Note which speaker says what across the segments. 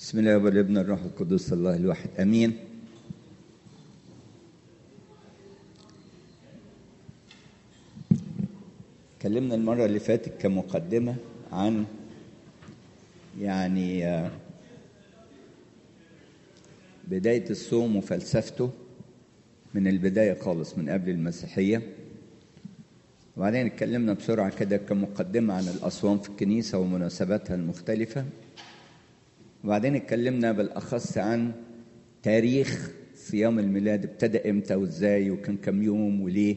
Speaker 1: بسم الله والابن الروح القدس الله الواحد امين اتكلمنا المره اللي فاتت كمقدمه عن يعني آه، بدايه الصوم وفلسفته من البدايه خالص من قبل المسيحيه وبعدين اتكلمنا بسرعه كده كمقدمه عن الاصوام في الكنيسه ومناسباتها المختلفه وبعدين اتكلمنا بالاخص عن تاريخ صيام الميلاد ابتدى امتى وازاي وكان كم يوم وليه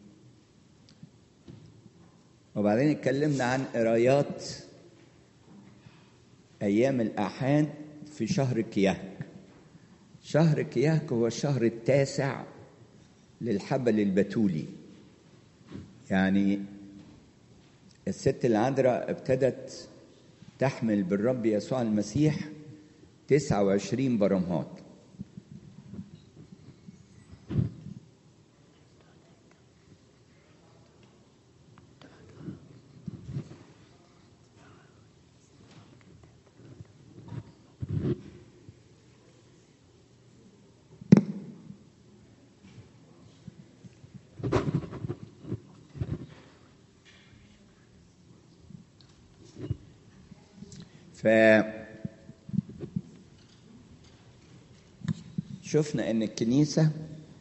Speaker 1: وبعدين اتكلمنا عن قرايات ايام الاحاد في شهر كياك شهر كياك هو الشهر التاسع للحبل البتولي يعني الست العذراء ابتدت تحمل بالرب يسوع المسيح 29 برمهات ف شفنا ان الكنيسه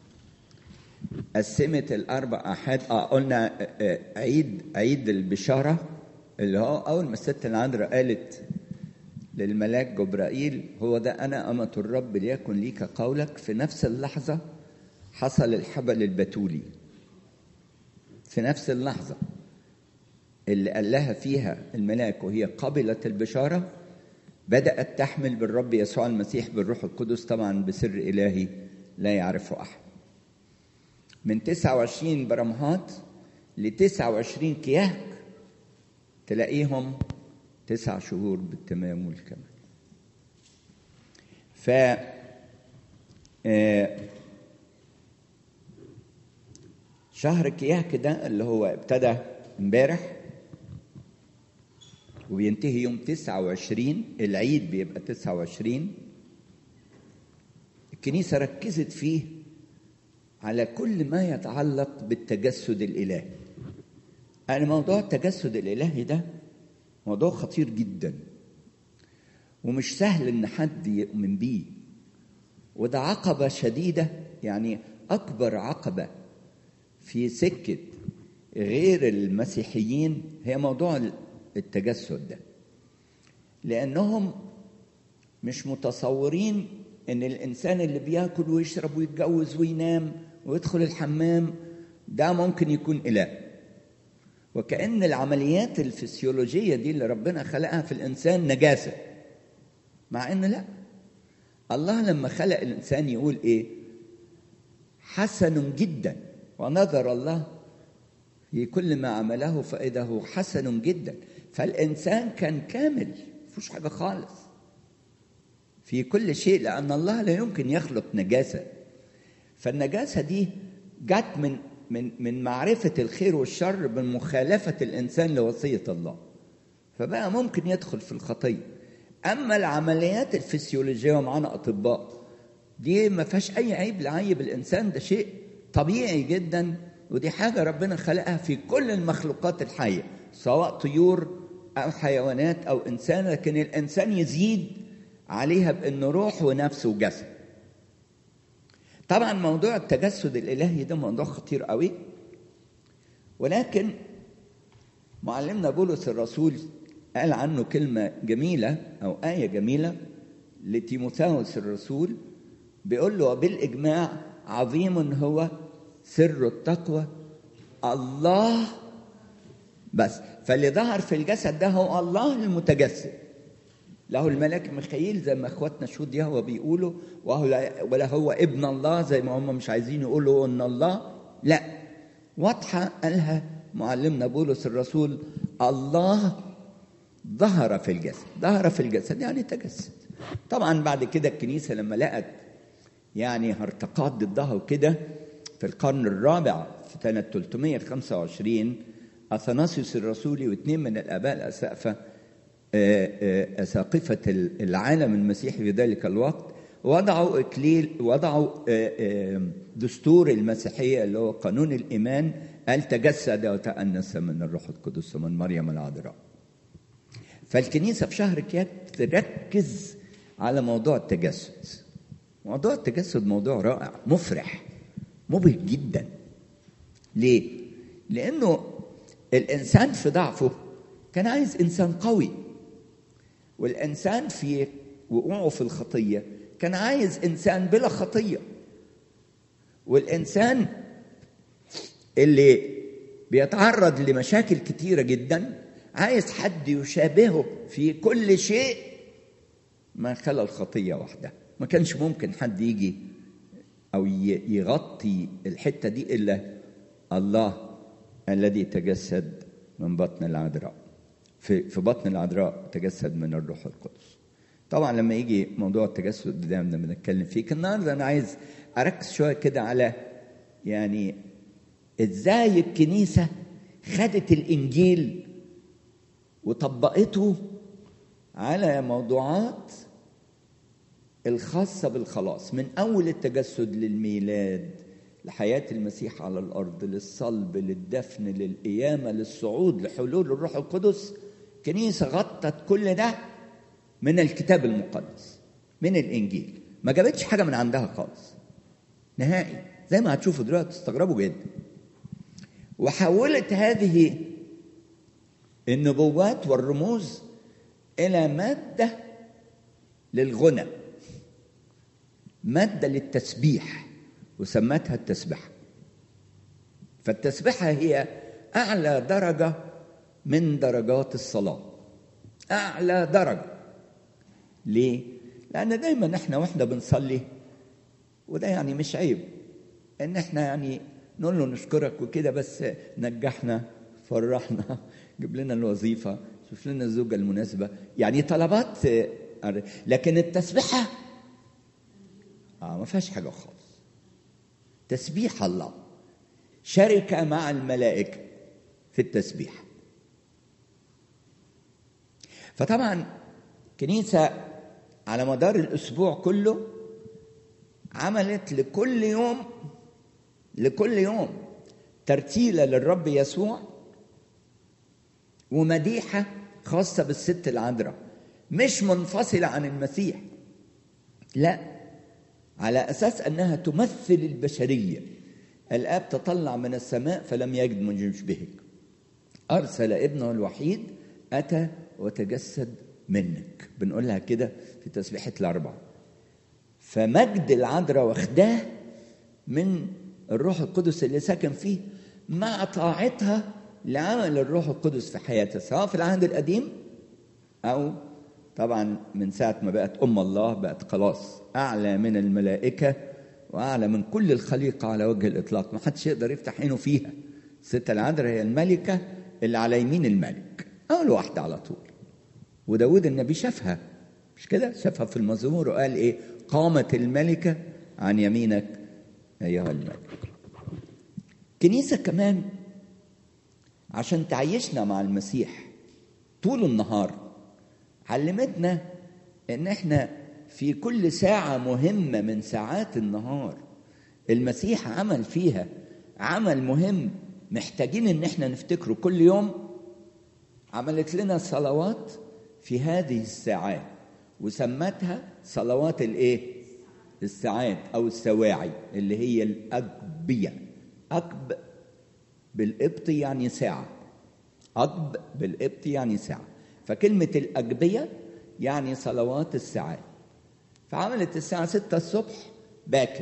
Speaker 1: قسمت الاربع احاد اه قلنا آه، آه، عيد عيد البشاره اللي هو اول ما الست العذراء قالت للملاك جبرائيل هو ده انا امه الرب ليكن ليك قولك في نفس اللحظه حصل الحبل البتولي في نفس اللحظه اللي قال لها فيها الملاك وهي قبلت البشارة بدأت تحمل بالرب يسوع المسيح بالروح القدس طبعا بسر إلهي لا يعرفه أحد من 29 برمهات ل 29 كياك تلاقيهم تسع شهور بالتمام والكمال ف آه، شهر كياك ده اللي هو ابتدى امبارح وبينتهي يوم 29 العيد بيبقى 29 الكنيسة ركزت فيه على كل ما يتعلق بالتجسد الإلهي يعني موضوع التجسد الإلهي ده موضوع خطير جدا ومش سهل إن حد يؤمن بيه وده عقبة شديدة يعني أكبر عقبة في سكة غير المسيحيين هي موضوع التجسد ده لأنهم مش متصورين إن الإنسان اللي بياكل ويشرب ويتجوز وينام ويدخل الحمام ده ممكن يكون إله وكأن العمليات الفسيولوجية دي اللي ربنا خلقها في الإنسان نجاسة مع إن لا الله لما خلق الإنسان يقول إيه حسن جدا ونظر الله في كل ما عمله فإذا هو حسن جدا فالإنسان كان كامل مفيش حاجة خالص في كل شيء لأن الله لا يمكن يخلق نجاسة فالنجاسة دي جت من من من معرفة الخير والشر من مخالفة الإنسان لوصية الله فبقى ممكن يدخل في الخطية أما العمليات الفسيولوجية ومعانا أطباء دي ما فيهاش أي عيب لعيب الإنسان ده شيء طبيعي جدا ودي حاجة ربنا خلقها في كل المخلوقات الحية سواء طيور أو حيوانات أو إنسان لكن الإنسان يزيد عليها بأنه روح ونفس وجسد طبعا موضوع التجسد الإلهي ده موضوع خطير قوي ولكن معلمنا بولس الرسول قال عنه كلمة جميلة أو آية جميلة لتيموثاوس الرسول بيقول له بالإجماع عظيم هو سر التقوى الله بس فاللي ظهر في الجسد ده هو الله المتجسد له الملاك ميخائيل زي ما اخواتنا شهود يهوى بيقولوا وهو ولا هو ابن الله زي ما هم مش عايزين يقولوا ان الله لا واضحه قالها معلمنا بولس الرسول الله ظهر في الجسد ظهر في الجسد يعني تجسد طبعا بعد كده الكنيسه لما لقت يعني هرطقات ضدها وكده في القرن الرابع في سنة 325 أثناسيوس الرسولي واثنين من الآباء الأسقفة أساقفة العالم المسيحي في ذلك الوقت وضعوا إكليل وضعوا دستور المسيحية اللي هو قانون الإيمان قال تجسد وتأنس من الروح القدس ومن مريم العذراء فالكنيسة في شهر كيات تركز على موضوع التجسد موضوع التجسد موضوع رائع مفرح مبهج جدا ليه؟ لأنه الإنسان في ضعفه كان عايز إنسان قوي والإنسان في وقوعه في الخطية كان عايز إنسان بلا خطية والإنسان اللي بيتعرض لمشاكل كتيرة جدا عايز حد يشابهه في كل شيء ما خلى الخطية واحدة ما كانش ممكن حد يجي أو يغطي الحتة دي إلا الله الذي تجسد من بطن العذراء في في بطن العذراء تجسد من الروح القدس طبعا لما يجي موضوع التجسد ده لما بنتكلم فيه النهارده انا عايز اركز شويه كده على يعني ازاي الكنيسه خدت الانجيل وطبقته على موضوعات الخاصه بالخلاص من اول التجسد للميلاد لحياه المسيح على الارض للصلب للدفن للقيامه للصعود لحلول الروح القدس كنيسه غطت كل ده من الكتاب المقدس من الانجيل ما جابتش حاجه من عندها خالص نهائي زي ما هتشوفوا دلوقتي تستغربوا جدا وحولت هذه النبوات والرموز الى ماده للغنى ماده للتسبيح وسمتها التسبحه فالتسبحه هي اعلى درجه من درجات الصلاه اعلى درجه ليه لان دايما احنا واحنا بنصلي وده يعني مش عيب ان احنا يعني نقول له نشكرك وكده بس نجحنا فرحنا جيب لنا الوظيفه شوف لنا الزوجه المناسبه يعني طلبات لكن التسبيحه اه ما فيهاش حاجه خالص تسبيح الله شركه مع الملائكه في التسبيح فطبعا كنيسه على مدار الاسبوع كله عملت لكل يوم لكل يوم ترتيله للرب يسوع ومديحه خاصه بالست العذراء مش منفصله عن المسيح لا على اساس انها تمثل البشريه الاب تطلع من السماء فلم يجد من يشبهك ارسل ابنه الوحيد اتى وتجسد منك بنقولها كده في تسبيحه الاربعه فمجد العذراء واخداه من الروح القدس اللي سكن فيه مع طاعتها لعمل الروح القدس في حياتها سواء في العهد القديم او طبعا من ساعه ما بقت ام الله بقت خلاص اعلى من الملائكه واعلى من كل الخليقه على وجه الاطلاق ما حدش يقدر يفتح عينه فيها الست العذراء هي الملكه اللي على يمين الملك اول واحده على طول وداود النبي شافها مش كده شافها في المزمور وقال ايه قامت الملكه عن يمينك ايها الملك كنيسه كمان عشان تعيشنا مع المسيح طول النهار علمتنا ان احنا في كل ساعه مهمه من ساعات النهار المسيح عمل فيها عمل مهم محتاجين ان احنا نفتكره كل يوم عملت لنا صلوات في هذه الساعات وسمتها صلوات الايه الساعات او السواعي اللي هي الاقبيه اقب بالقبط يعني ساعه اقب بالقبط يعني ساعه فكلمه الاقبيه يعني صلوات الساعات فعملت الساعه 6 الصبح باكر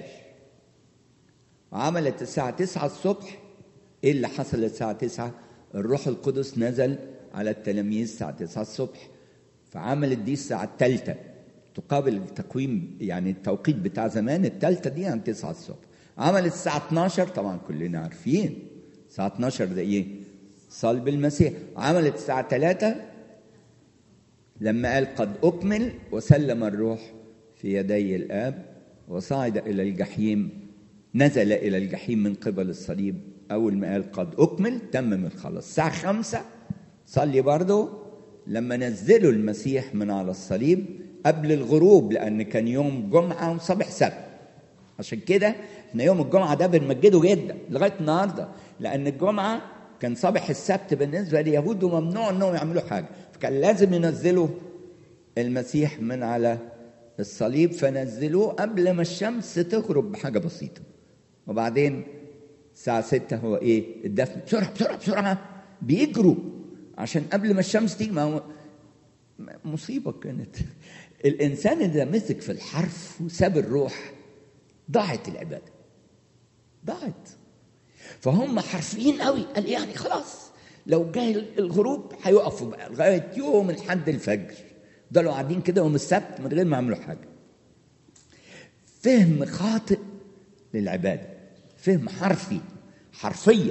Speaker 1: وعملت الساعه 9 الصبح ايه اللي حصل الساعه 9 الروح القدس نزل على التلاميذ الساعه 9 الصبح فعملت دي الساعه الثالثه تقابل التقويم يعني التوقيت بتاع زمان الثالثه دي عن 9 الصبح عملت الساعه 12 طبعا كلنا عارفين الساعه 12 ده ايه صلب المسيح عملت الساعه 3 لما قال قد اكمل وسلم الروح في يدي الاب وصعد الى الجحيم نزل الى الجحيم من قبل الصليب اول ما قال قد اكمل تمم الخلاص الساعه 5 صلي برضه لما نزلوا المسيح من على الصليب قبل الغروب لان كان يوم جمعه وصبح سبت عشان كده احنا يوم الجمعه ده بنمجده جدا لغايه النهارده لان الجمعه كان صبح السبت بالنسبه لليهود وممنوع انهم يعملوا حاجه فكان لازم ينزلوا المسيح من على الصليب فنزلوه قبل ما الشمس تغرب بحاجه بسيطه وبعدين الساعه 6 هو ايه الدفن بسرعه بسرعه بسرعه بيجروا عشان قبل ما الشمس تيجي ما هو مصيبه كانت الانسان اذا مسك في الحرف وساب الروح ضاعت العباده ضاعت فهم حرفيين قوي قال يعني خلاص لو جاي الغروب هيقفوا بقى لغايه يوم لحد الفجر ضلوا قاعدين كده يوم السبت من غير ما يعملوا حاجه فهم خاطئ للعباده فهم حرفي حرفيه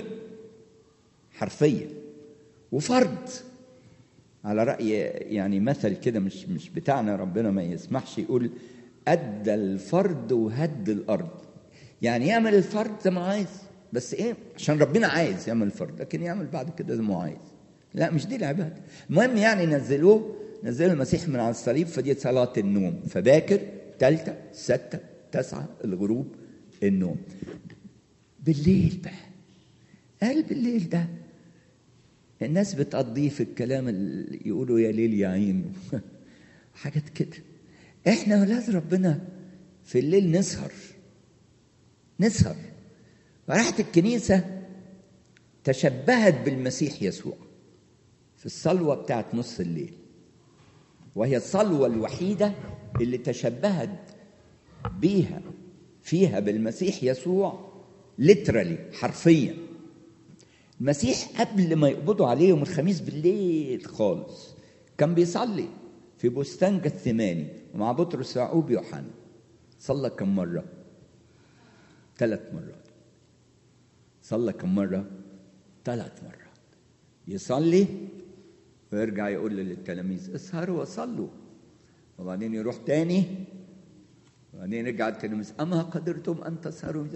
Speaker 1: حرفيه وفرض على رأي يعني مثل كده مش مش بتاعنا ربنا ما يسمحش يقول أدى الفرد وهد الأرض يعني يعمل الفرد زي ما عايز بس إيه عشان ربنا عايز يعمل الفرد لكن يعمل بعد كده زي ما عايز لا مش دي العبادة المهم يعني نزلوه نزلوا المسيح من على الصليب فدي صلاة النوم فباكر ثالثة ستة تسعة الغروب النوم بالليل بقى قال بالليل ده الناس بتقضيه في الكلام اللي يقولوا يا ليل يا عين حاجات كده احنا ولاد ربنا في الليل نسهر نسهر وراحت الكنيسة تشبهت بالمسيح يسوع في الصلوة بتاعت نص الليل وهي الصلوة الوحيدة اللي تشبهت بيها فيها بالمسيح يسوع لترالي حرفيا المسيح قبل ما يقبضوا عليه يوم الخميس بالليل خالص كان بيصلي في بستان جثماني مع بطرس يعقوب يوحنا صلى كم مرة؟ ثلاث مرات صلى كم مرة؟ ثلاث مرات يصلي ويرجع يقول للتلاميذ اسهروا وصلوا وبعدين يروح تاني وبعدين يرجع التلاميذ أما قدرتم أن تسهروا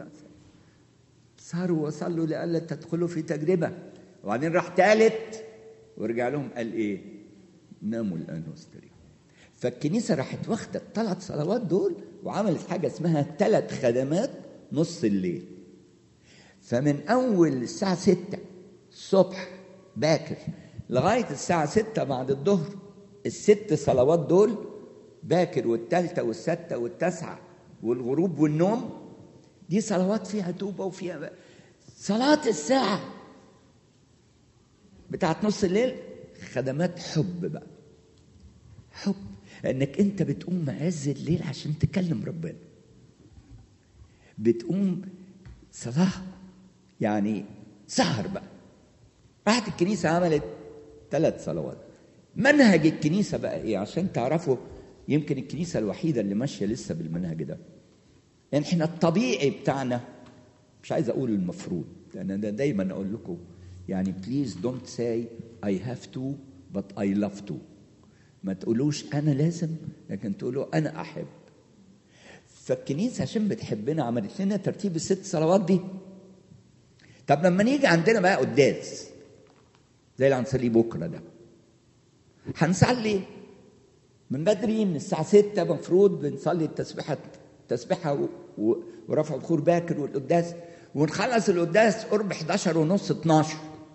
Speaker 1: سهروا وصلوا لئلا تدخلوا في تجربة وبعدين راح ثالث ورجع لهم قال إيه ناموا الآن واستريحوا فالكنيسة راحت واخدة الثلاث صلوات دول وعملت حاجة اسمها ثلاث خدمات نص الليل فمن أول الساعة ستة الصبح باكر لغاية الساعة ستة بعد الظهر الست صلوات دول باكر والتالتة والستة والتاسعة والغروب والنوم دي صلوات فيها توبة وفيها بقى. صلاة الساعة بتاعت نص الليل خدمات حب بقى حب انك انت بتقوم معز الليل عشان تكلم ربنا بتقوم صلاة يعني سهر بقى راحت الكنيسة عملت ثلاث صلوات منهج الكنيسة بقى ايه عشان تعرفوا يمكن الكنيسة الوحيدة اللي ماشية لسه بالمنهج ده يعني احنا الطبيعي بتاعنا مش عايز اقول المفروض لان انا دايما اقول لكم يعني بليز دونت ساي اي هاف تو بت اي لاف تو ما تقولوش انا لازم لكن تقولوا انا احب فالكنيسه عشان بتحبنا عملت لنا ترتيب الست صلوات دي طب لما نيجي عندنا بقى قداس زي اللي هنصلي بكره ده هنصلي من بدري من الساعة 6 مفروض بنصلي التسبيحة تسبيحة ورفع بخور باكر والقداس ونخلص القداس قرب 11 ونص 12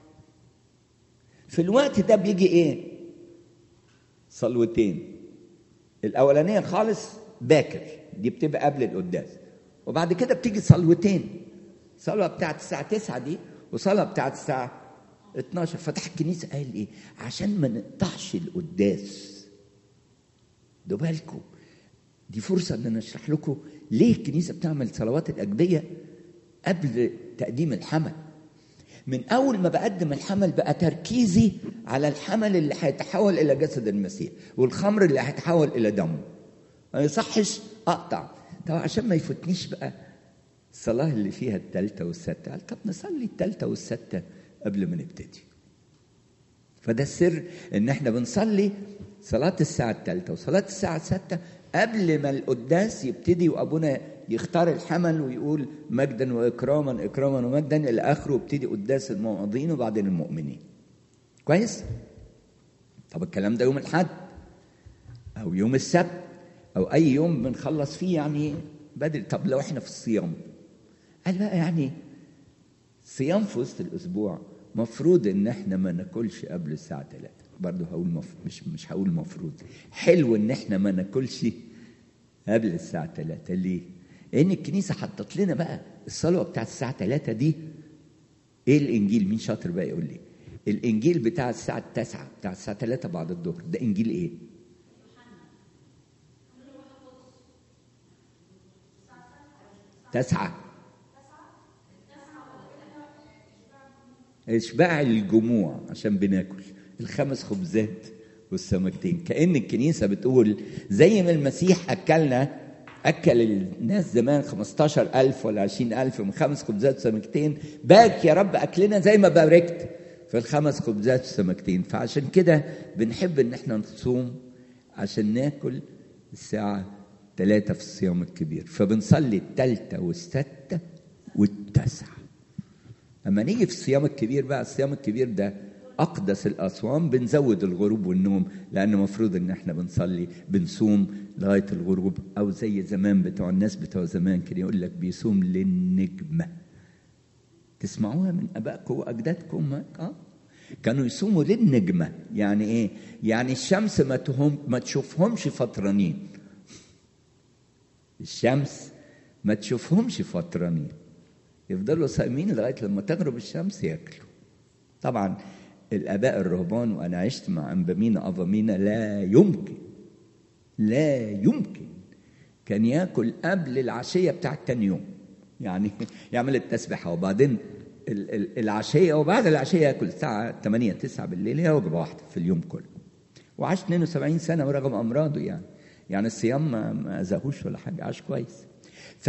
Speaker 1: في الوقت ده بيجي ايه؟ صلوتين الأولانية خالص باكر دي بتبقى قبل القداس وبعد كده بتيجي صلوتين صلوة بتاعت الساعة 9 دي وصلاة بتاعت الساعة 12 فتح الكنيسة قال ايه؟ عشان ما نقطعش القداس ده بالكم دي فرصة ان انا اشرح لكم ليه الكنيسة بتعمل صلوات الأجبية قبل تقديم الحمل من أول ما بقدم الحمل بقى تركيزي على الحمل اللي هيتحول إلى جسد المسيح والخمر اللي هيتحول إلى دمه ما يصحش أقطع طب عشان ما يفوتنيش بقى الصلاة اللي فيها التالتة والستة قال طب نصلي التالتة والستة قبل ما نبتدي فده السر ان احنا بنصلي صلاة الساعة الثالثة وصلاة الساعة الستة قبل ما القداس يبتدي وابونا يختار الحمل ويقول مجدا واكراما اكراما ومجدا الى اخره ويبتدي قداس الموعظين وبعدين المؤمنين. كويس؟ طب الكلام ده يوم الحد او يوم السبت او اي يوم بنخلص فيه يعني بدري طب لو احنا في الصيام قال بقى يعني صيام في وسط الاسبوع مفروض ان احنا ما ناكلش قبل الساعه 3 برضه هقول مف... مش مش هقول مفروض حلو ان احنا ما ناكلش قبل الساعه 3 ليه لان الكنيسه حطت لنا بقى الصلوه بتاعت الساعه 3 دي ايه الانجيل مين شاطر بقى يقول لي الانجيل بتاع الساعه 9 بتاع الساعه 3 بعد الظهر ده انجيل ايه تسعة اشباع الجموع عشان بناكل الخمس خبزات والسمكتين كأن الكنيسة بتقول زي ما المسيح أكلنا أكل الناس زمان 15000 ولا 20000 من خمس خبزات وسمكتين بارك يا رب أكلنا زي ما باركت في الخمس خبزات والسمكتين فعشان كده بنحب إن احنا نصوم عشان ناكل الساعة ثلاثة في الصيام الكبير فبنصلي الثالثة والستة والتاسعة أما نيجي في الصيام الكبير بقى الصيام الكبير ده أقدس الأصوام بنزود الغروب والنوم لأن المفروض إن إحنا بنصلي بنصوم لغاية الغروب أو زي زمان بتوع الناس بتوع زمان كده يقول لك بيصوم للنجمة تسمعوها من أبائكم وأجدادكم آه كانوا يصوموا للنجمة يعني إيه؟ يعني الشمس ما تهم ما تشوفهمش فطرانين الشمس ما تشوفهمش فطرانين يفضلوا صايمين لغايه لما تغرب الشمس ياكلوا طبعا الاباء الرهبان وانا عشت مع انبامينا افامينا لا يمكن لا يمكن كان ياكل قبل العشيه بتاعت تاني يوم يعني يعمل التسبيحه وبعدين العشيه وبعد العشيه ياكل الساعه 8 9 بالليل هي وجبه واحده في اليوم كله وعاش 72 سنه ورغم امراضه يعني يعني الصيام ما اذاهوش ولا حاجه عاش كويس ف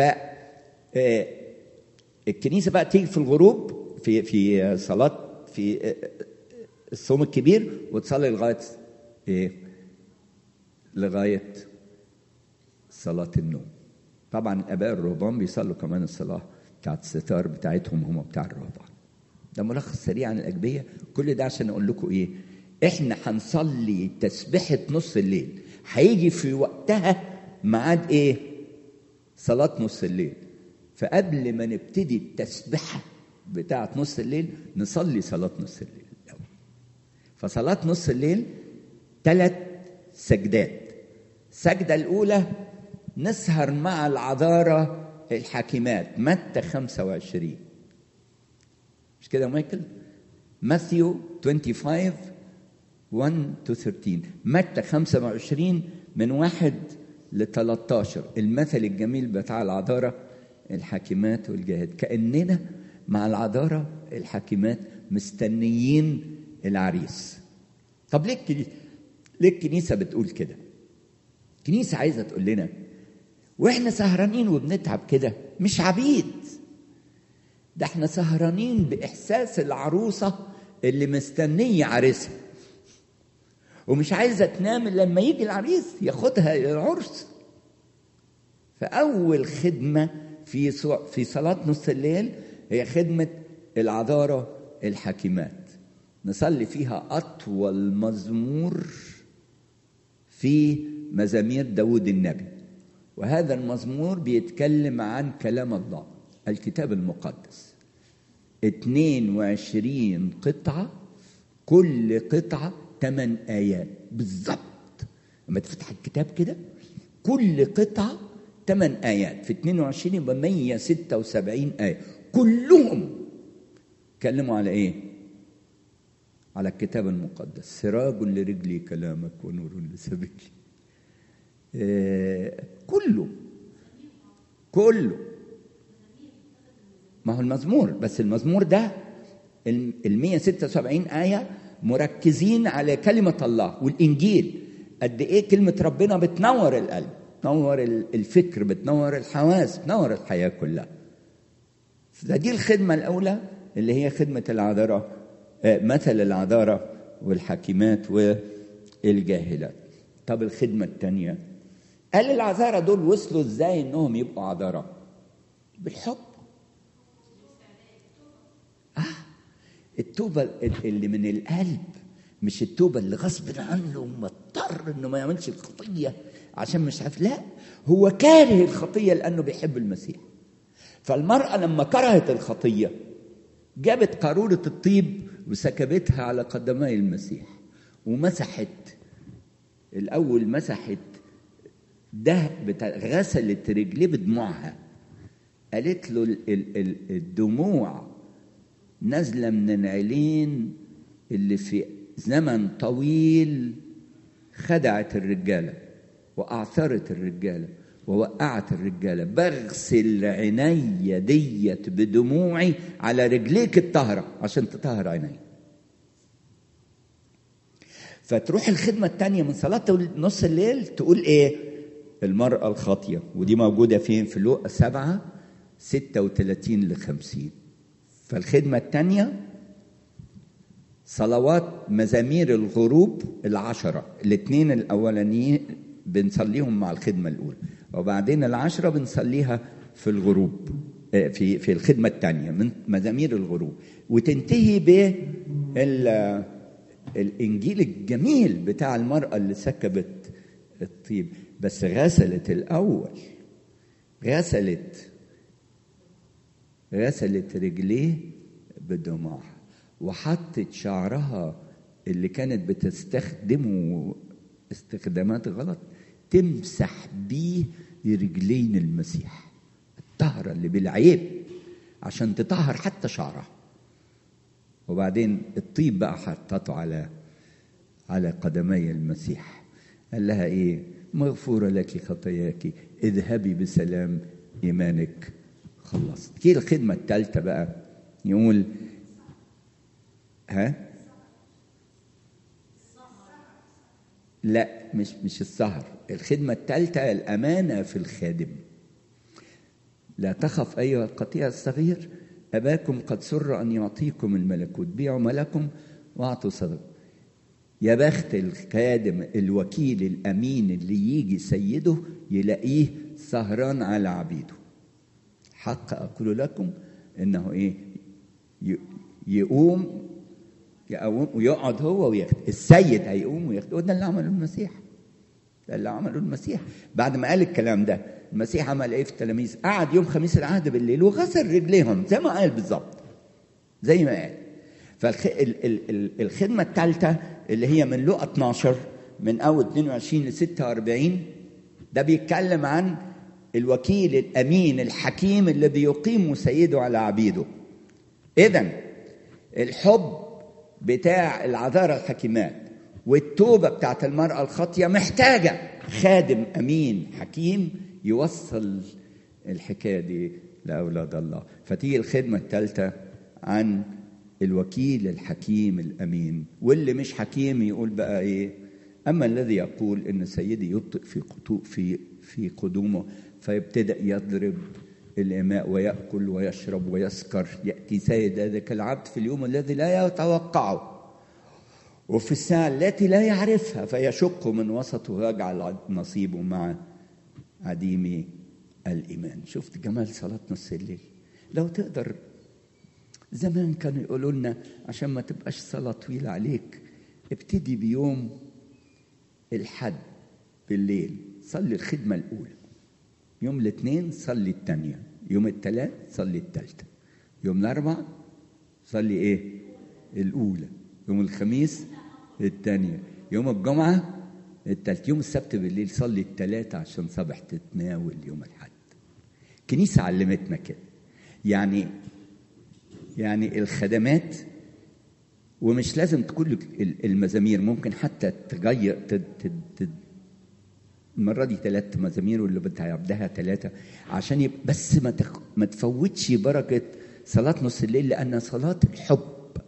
Speaker 1: الكنيسه بقى تيجي في الغروب في في صلاه في الصوم الكبير وتصلي لغايه ايه لغايه صلاه النوم طبعا الاباء الرهبان بيصلوا كمان الصلاه بتاعت الستار بتاعتهم هم بتاع الرهبان ده ملخص سريع عن الاجبيه كل ده عشان اقول لكم ايه احنا هنصلي تسبيحه نص الليل هيجي في وقتها ميعاد ايه صلاه نص الليل فقبل ما نبتدي التسبحه بتاعه نص الليل نصلي صلاه نص الليل الأول. فصلاه نص الليل ثلاث سجدات السجده الاولى نسهر مع العذاره الحاكمات متى 25 مش كده مايكل ماثيو 25 1 to 13 متى 25 من واحد ل 13 المثل الجميل بتاع العذارة الحاكمات والجهاد كأننا مع العذارة الحاكمات مستنيين العريس طب ليه الكنيسة ليه الكنيسة بتقول كده الكنيسة عايزة تقول لنا واحنا سهرانين وبنتعب كده مش عبيد ده احنا سهرانين بإحساس العروسة اللي مستنية عريسها ومش عايزه تنام الا لما يجي العريس ياخدها الى العرس فاول خدمه في في صلاه نص الليل هي خدمه العذاره الحكيمات نصلي فيها اطول مزمور في مزامير داود النبي وهذا المزمور بيتكلم عن كلام الله الكتاب المقدس 22 قطعه كل قطعه ثمان آيات بالظبط لما تفتح الكتاب كده كل قطعة ثمان آيات في 22 يبقى 176 آية كلهم اتكلموا على إيه؟ على الكتاب المقدس سراج لرجلي كلامك ونور لسبيلي آه كله كله ما هو المزمور بس المزمور ده ال 176 آية مركزين على كلمة الله والإنجيل قد إيه كلمة ربنا بتنور القلب بتنور الفكر بتنور الحواس بتنور الحياة كلها فدي الخدمة الأولى اللي هي خدمة العذارة مثل العذارة والحكيمات والجاهلات طب الخدمة الثانية قال العذارة دول وصلوا ازاي انهم يبقوا عذارة بالحب آه التوبة اللي من القلب مش التوبة اللي غصب عنه مضطر انه ما يعملش الخطية عشان مش عارف لا هو كاره الخطية لأنه بيحب المسيح فالمرأة لما كرهت الخطية جابت قارورة الطيب وسكبتها على قدمي المسيح ومسحت الأول مسحت ده بتاع غسلت رجليه بدموعها قالت له ال- ال- ال- الدموع نازلة من العينين اللي في زمن طويل خدعت الرجالة وأعثرت الرجالة ووقعت الرجالة بغسل عيني ديت بدموعي على رجليك الطهرة عشان تطهر عيني فتروح الخدمة التانية من صلاة نص الليل تقول ايه المرأة الخاطية ودي موجودة فين في لوقا سبعة ستة وثلاثين لخمسين فالخدمة التانية صلوات مزامير الغروب العشرة الاثنين الأولانيين بنصليهم مع الخدمة الأولى وبعدين العشرة بنصليها في الغروب آه، في في الخدمة الثانية من مزامير الغروب وتنتهي بال الإنجيل الجميل بتاع المرأة اللي سكبت الطيب بس غسلت الأول غسلت غسلت رجليه بدموعها وحطت شعرها اللي كانت بتستخدمه استخدامات غلط تمسح بيه رجلين المسيح الطهرة اللي بالعيب عشان تطهر حتى شعرها وبعدين الطيب بقى حطته على على قدمي المسيح قال لها ايه مغفورة لك خطاياك اذهبي بسلام ايمانك خلصت كي الخدمة الثالثة بقى يقول ها لا مش مش السهر الخدمة الثالثة الأمانة في الخادم لا تخف أيها القطيع الصغير أباكم قد سر أن يعطيكم الملكوت بيعوا ملكم وأعطوا صدقة يا بخت الخادم الوكيل الأمين اللي يجي سيده يلاقيه سهران على عبيده حق أقول لكم إنه إيه ي- يقوم يقوم ويقعد هو وياخد السيد هيقوم وياخد وده اللي عمله المسيح ده اللي عمله المسيح بعد ما قال الكلام ده المسيح عمل ايه في التلاميذ قعد يوم خميس العهد بالليل وغسل رجليهم زي ما قال بالظبط زي ما قال فالخدمة الثالثة اللي هي من لقى 12 من أول 22 ل 46 ده بيتكلم عن الوكيل الأمين الحكيم اللي بيقيم سيده على عبيده إذا الحب بتاع العذارى الحكيمات والتوبة بتاعت المرأة الخاطية محتاجة خادم أمين حكيم يوصل الحكاية دي لأولاد الله فتيجي الخدمة الثالثة عن الوكيل الحكيم الأمين واللي مش حكيم يقول بقى إيه أما الذي يقول إن سيدي يبطئ في قطو في في قدومه فيبتدأ يضرب الإماء ويأكل ويشرب ويسكر يأتي سيد ذلك العبد في اليوم الذي لا يتوقعه وفي الساعة التي لا يعرفها فيشق من وسطه ويجعل نصيبه مع عديم الإيمان شفت جمال صلاة نص الليل لو تقدر زمان كانوا يقولوا لنا عشان ما تبقاش صلاة طويلة عليك ابتدي بيوم الحد بالليل صلي الخدمة الأولى يوم الاثنين صلي الثانية يوم الثلاث صلي الثالثة يوم الأربع صلي إيه الأولى يوم الخميس الثانية يوم الجمعة الثالث يوم السبت بالليل صلي الثلاثة عشان صبح تتناول يوم الحد كنيسة علمتنا كده يعني يعني الخدمات ومش لازم تكون المزامير ممكن حتى تغير تد تد تد المرة دي ثلاث مزامير واللي بتعبدها ثلاثة عشان يبقى بس ما تخ... ما تفوتش بركة صلاة نص الليل لأنها صلاة الحب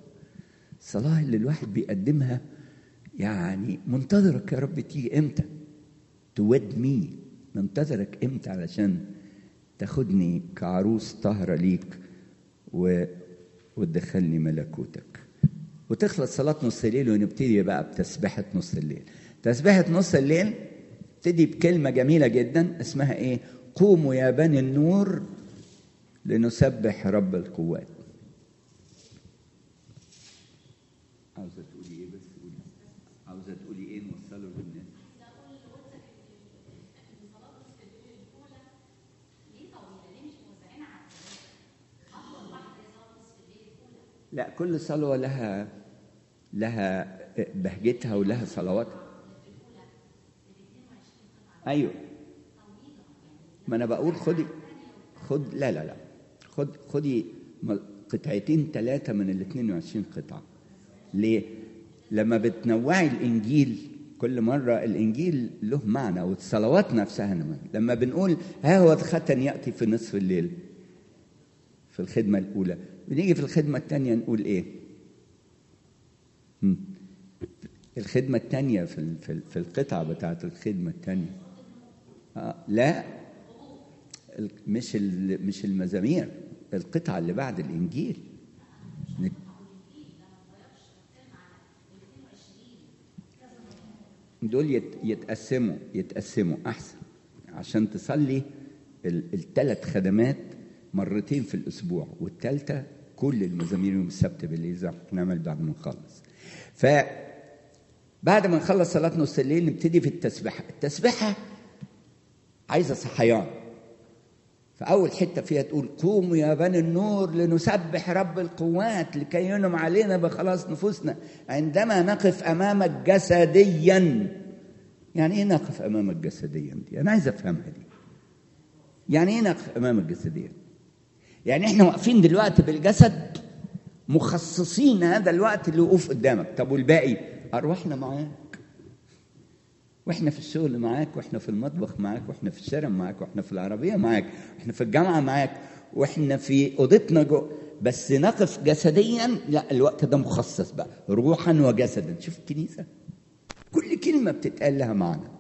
Speaker 1: صلاة اللي الواحد بيقدمها يعني منتظرك يا رب تيجي امتى تود مي منتظرك امتى علشان تاخدني كعروس طاهرة ليك و... وتدخلني ملكوتك وتخلص صلاة نص الليل ونبتدي بقى بتسبحة نص الليل تسبحة نص الليل تبتدي بكلمة جميلة جدا اسمها ايه قوموا يا بني النور لنسبح رب القوات عاوزة تقولي ايه بس قولي لا كل صلوة لها لها بهجتها ولها صلواتها ايوه ما انا بقول خدي خد لا لا لا خد خدي قطعتين ثلاثة من ال 22 قطعة ليه؟ لما بتنوعي الإنجيل كل مرة الإنجيل له معنى والصلوات نفسها معنى لما بنقول ها هو الختن يأتي في نصف الليل في الخدمة الأولى بنيجي في الخدمة الثانية نقول إيه؟ هم. الخدمة الثانية في في في القطعة بتاعت الخدمة الثانية آه لا مش مش المزامير القطعة اللي بعد الإنجيل دول يتقسموا يتقسموا أحسن عشان تصلي الثلاث خدمات مرتين في الأسبوع والثالثة كل المزامير يوم السبت بالليل زي ما نعمل بعد ما نخلص ف بعد ما نخلص صلاة نص الليل نبتدي في التسبيحة التسبيحة عايزة صحيان فأول حتة فيها تقول قوموا يا بني النور لنسبح رب القوات لكي ينم علينا بخلاص نفوسنا عندما نقف أمامك جسديا يعني إيه نقف أمامك جسديا دي أنا عايز أفهمها دي يعني إيه نقف أمامك جسديا يعني إحنا واقفين دلوقتي بالجسد مخصصين هذا الوقت للوقوف قدامك طب والباقي أرواحنا معاك واحنا في الشغل معاك واحنا في المطبخ معاك واحنا في الشارع معاك واحنا في العربيه معاك واحنا في الجامعه معاك واحنا في اوضتنا جو بس نقف جسديا لا الوقت ده مخصص بقى روحا وجسدا شوف الكنيسه كل كلمه بتتقال لها معنى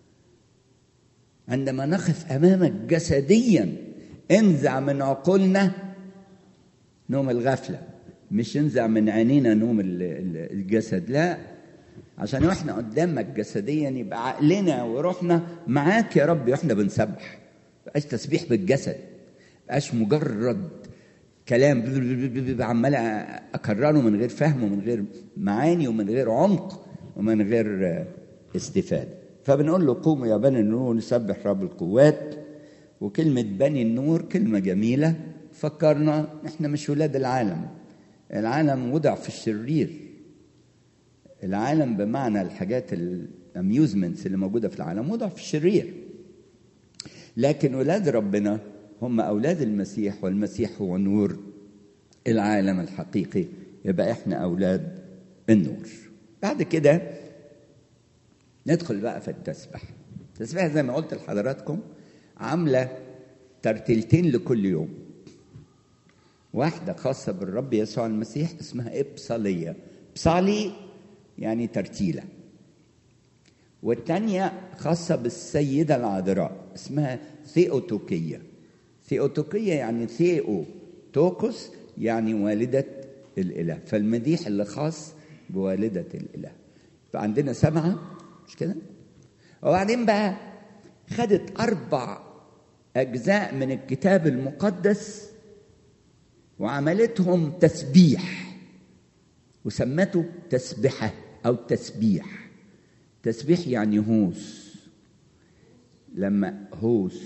Speaker 1: عندما نقف امامك جسديا انزع من عقولنا نوم الغفله مش انزع من عينينا نوم الجسد لا عشان واحنا قدامك جسديا يبقى عقلنا وروحنا معاك يا رب واحنا بنسبح بقاش تسبيح بالجسد بقاش مجرد كلام عمال اكرره من غير فهم ومن غير معاني ومن غير عمق ومن غير استفاده فبنقول له قوموا يا بني النور نسبح رب القوات وكلمة بني النور كلمة جميلة فكرنا احنا مش ولاد العالم العالم وضع في الشرير العالم بمعنى الحاجات الاميوزمنتس اللي موجوده في العالم وضع في الشرير لكن ولاد ربنا هم اولاد المسيح والمسيح هو نور العالم الحقيقي يبقى احنا اولاد النور بعد كده ندخل بقى في التسبح التسبيح زي ما قلت لحضراتكم عامله ترتيلتين لكل يوم واحده خاصه بالرب يسوع المسيح اسمها ابصاليه بصالي يعني ترتيلة والتانية خاصة بالسيدة العذراء اسمها ثيوتوكية ثيوتوكية يعني ثيو توكس يعني والدة الإله فالمديح اللي خاص بوالدة الإله فعندنا سبعة مش كده وبعدين بقى خدت أربع أجزاء من الكتاب المقدس وعملتهم تسبيح وسمته تسبحه او تسبيح تسبيح يعني هوس لما هوس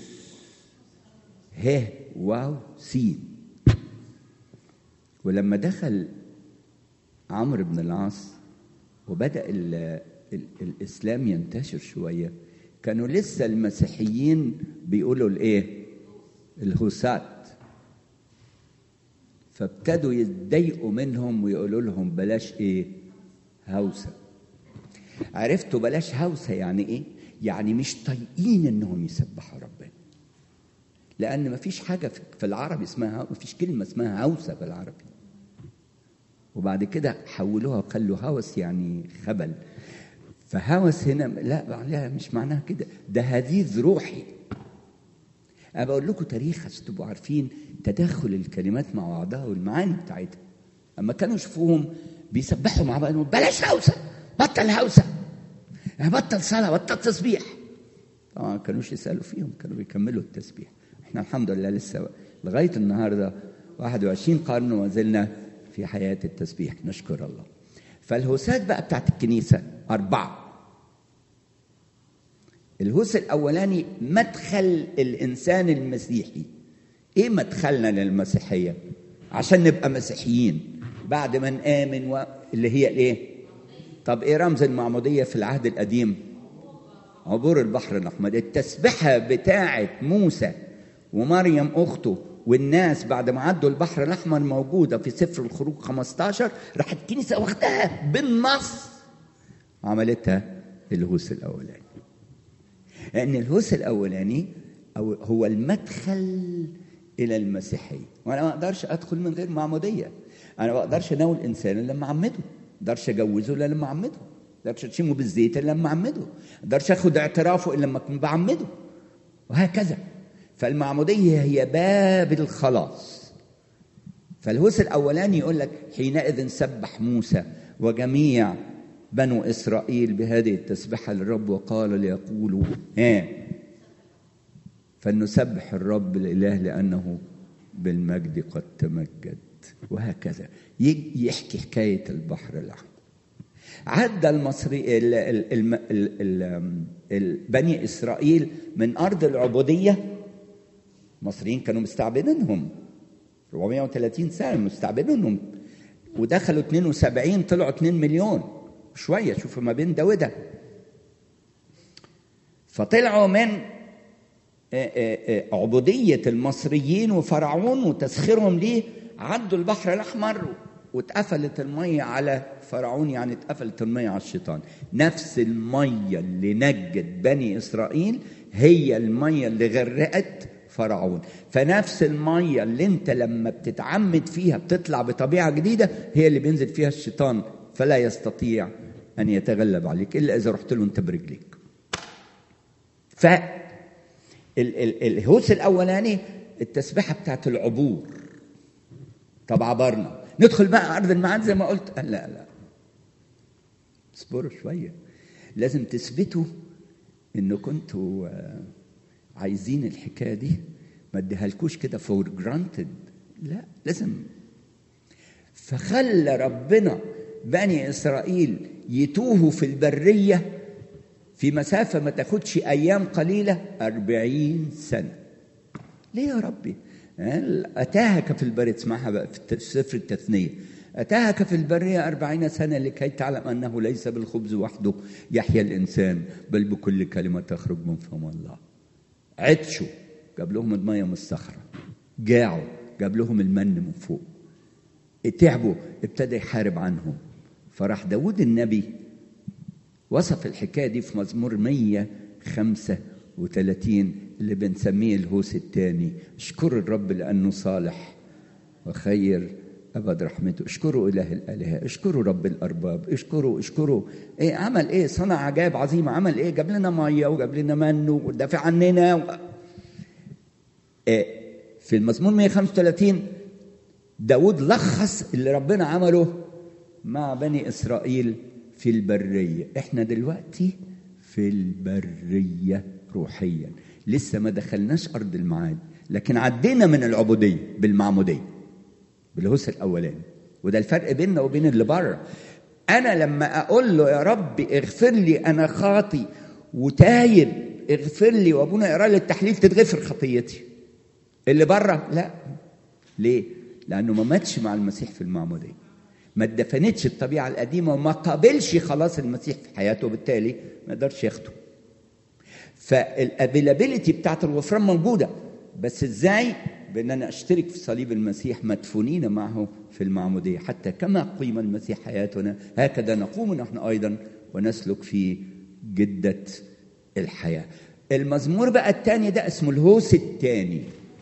Speaker 1: ه واو سين ولما دخل عمرو بن العاص وبدا ال ال الاسلام ينتشر شويه كانوا لسه المسيحيين بيقولوا الايه الهوسات فابتدوا يتضايقوا منهم ويقولوا لهم بلاش ايه هوسه عرفتوا بلاش هوسه يعني ايه يعني مش طايقين انهم يسبحوا ربنا لان مفيش حاجه في العربي اسمها مفيش كلمه اسمها هوسه بالعربي وبعد كده حولوها وخلوا هوس يعني خبل فهوس هنا لا لا مش معناها كده ده هذيذ روحي انا بقول لكم تاريخ عشان تبقوا عارفين تداخل الكلمات مع بعضها والمعاني بتاعتها اما كانوا يشوفوهم بيسبحوا مع بعض بلاش هوسه بطل هوسه بطل صلاه بطل تسبيح طبعا ما كانوش يسالوا فيهم كانوا بيكملوا التسبيح احنا الحمد لله لسه لغايه النهارده 21 قرن وما زلنا في حياه التسبيح نشكر الله فالهوسات بقى بتاعت الكنيسه اربعه الهوس الاولاني مدخل الانسان المسيحي ايه مدخلنا للمسيحيه عشان نبقى مسيحيين بعد ما نآمن و... اللي هي الايه طب ايه رمز المعمودية في العهد القديم عبور البحر الأحمر التسبحة بتاعة موسى ومريم أخته والناس بعد ما عدوا البحر الأحمر موجودة في سفر الخروج 15 راحت الكنيسة واخداها بالنص عملتها الهوس الأولاني لأن الهوس الأولاني أو هو المدخل إلى المسيحية وأنا ما أقدرش أدخل من غير معمودية أنا ما أقدرش أناول إنسان إلا لما أعمده ما أقدرش أجوزه إلا لما أعمده ما أقدرش أشمه بالزيت إلا لما أعمده ما أقدرش أخد اعترافه إلا لما أكون بعمده وهكذا فالمعمودية هي باب الخلاص فالهوس الأولاني يقول لك حينئذ سبح موسى وجميع بنو إسرائيل بهذه التسبحة للرب وقال ليقولوا ها فلنسبح الرب الإله لأنه بالمجد قد تمجد وهكذا يحكي حكاية البحر الأحمر عدى المصري ال ال ال ال ال ال بني إسرائيل من أرض العبودية المصريين كانوا مستعبدينهم 430 سنة مستعبدينهم ودخلوا 72 طلعوا 2 مليون شوية شوفوا ما بين ده وده فطلعوا من عبودية المصريين وفرعون وتسخيرهم ليه عدوا البحر الأحمر واتقفلت المية على فرعون يعني اتقفلت المية على الشيطان نفس المية اللي نجت بني إسرائيل هي المية اللي غرقت فرعون فنفس المية اللي انت لما بتتعمد فيها بتطلع بطبيعة جديدة هي اللي بينزل فيها الشيطان فلا يستطيع أن يتغلب عليك إلا إذا رحت له أنت برجليك ف الهوس الأولاني التسبيحة بتاعت العبور طب عبرنا ندخل بقى أرض الميعاد زي ما قلت لا لا اصبروا شوية لازم تثبتوا إن كنتوا عايزين الحكاية دي ما اديهالكوش كده فور جرانتد لا لازم فخلى ربنا بني إسرائيل يتوهوا في البرية في مسافة ما تاخدش أيام قليلة أربعين سنة ليه يا ربي أتاهك في البرية تسمعها بقى في سفر التثنية أتاهك في البرية أربعين سنة لكي تعلم أنه ليس بالخبز وحده يحيا الإنسان بل بكل كلمة تخرج من فم الله عطشوا جاب لهم المية من الصخرة جاعوا جاب لهم المن من فوق تعبوا ابتدى يحارب عنهم فراح داود النبي وصف الحكاية دي في مزمور 135 اللي بنسميه الهوس الثاني اشكروا الرب لأنه صالح وخير أبد رحمته اشكروا إله الآلهة اشكروا رب الأرباب اشكروا اشكروا إيه عمل إيه صنع عجائب عظيمة عمل إيه جاب لنا مية وجاب لنا من ودافع عننا و... إيه في المزمور 135 داود لخص اللي ربنا عمله مع بني إسرائيل في البرية احنا دلوقتي في البرية روحيا لسه ما دخلناش أرض المعاد لكن عدينا من العبودية بالمعمودية بالهوس الأولاني وده الفرق بيننا وبين اللي بره أنا لما أقول له يا رب اغفر لي أنا خاطي وتايب اغفر لي وأبونا يقرأ لي التحليل تتغفر خطيتي اللي بره لا ليه؟ لأنه ما ماتش مع المسيح في المعمودية ما اتدفنتش الطبيعة القديمة وما قابلش خلاص المسيح في حياته وبالتالي ما يقدرش ياخده فالافيلابيلتي بتاعت الغفران موجودة بس ازاي بان انا اشترك في صليب المسيح مدفونين معه في المعمودية حتى كما قيم المسيح حياتنا هكذا نقوم نحن ايضا ونسلك في جدة الحياة المزمور بقى الثاني ده اسمه الهوس الثاني